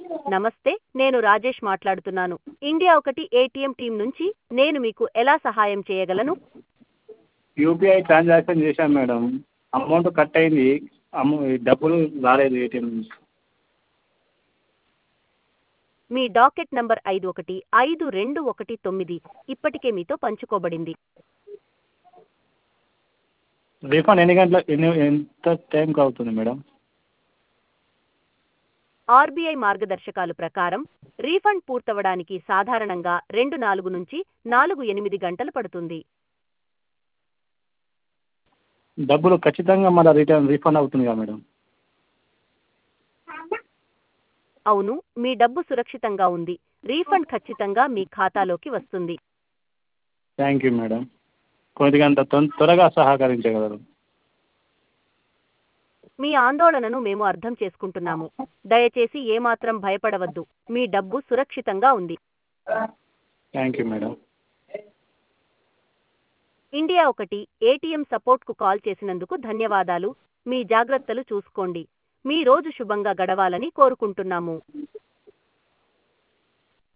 నమస్తే నేను రాజేష్ మాట్లాడుతున్నాను ఇండియా ఒకటి ఏటీఎం టీం నుంచి నేను మీకు ఎలా సహాయం చేయగలను యూపీఐ ట్రాన్సాక్షన్ చేశాను మేడం అమౌంట్ కట్ అయింది అమౌ డబ్బులు రాలేదు ఏటీఎం నుంచి మీ డాకెట్ నంబర్ ఐదు ఒకటి ఐదు రెండు ఒకటి తొమ్మిది ఇప్పటికే మీతో పంచుకోబడింది రీఫండ్ ఎన్ని గంటల ఎన్ని ఎంత టైంకి అవుతుంది మేడం ఆర్బీఐ మార్గదర్శకాలు ప్రకారం రీఫండ్ పూర్తవడానికి సాధారణంగా రెండు నాలుగు నుంచి నాలుగు ఎనిమిది గంటలు పడుతుంది డబ్బులు ఖచ్చితంగా మళ్ళీ రిటర్న్ రీఫండ్ అవుతుంది కదా మేడం అవును మీ డబ్బు సురక్షితంగా ఉంది రీఫండ్ ఖచ్చితంగా మీ ఖాతాలోకి వస్తుంది థ్యాంక్ యూ మేడం కొద్దిగా అంత తొం- త్వరగా సహకరించగలరు మీ ఆందోళనను మేము అర్థం చేసుకుంటున్నాము దయచేసి ఏమాత్రం భయపడవద్దు మీ డబ్బు సురక్షితంగా ఉంది థ్యాంక్ యూ మేడం ఇండియా ఒకటి ఏటీఎం సపోర్ట్కు కాల్ చేసినందుకు ధన్యవాదాలు మీ జాగ్రత్తలు చూసుకోండి మీ రోజు శుభంగా గడవాలని కోరుకుంటున్నాము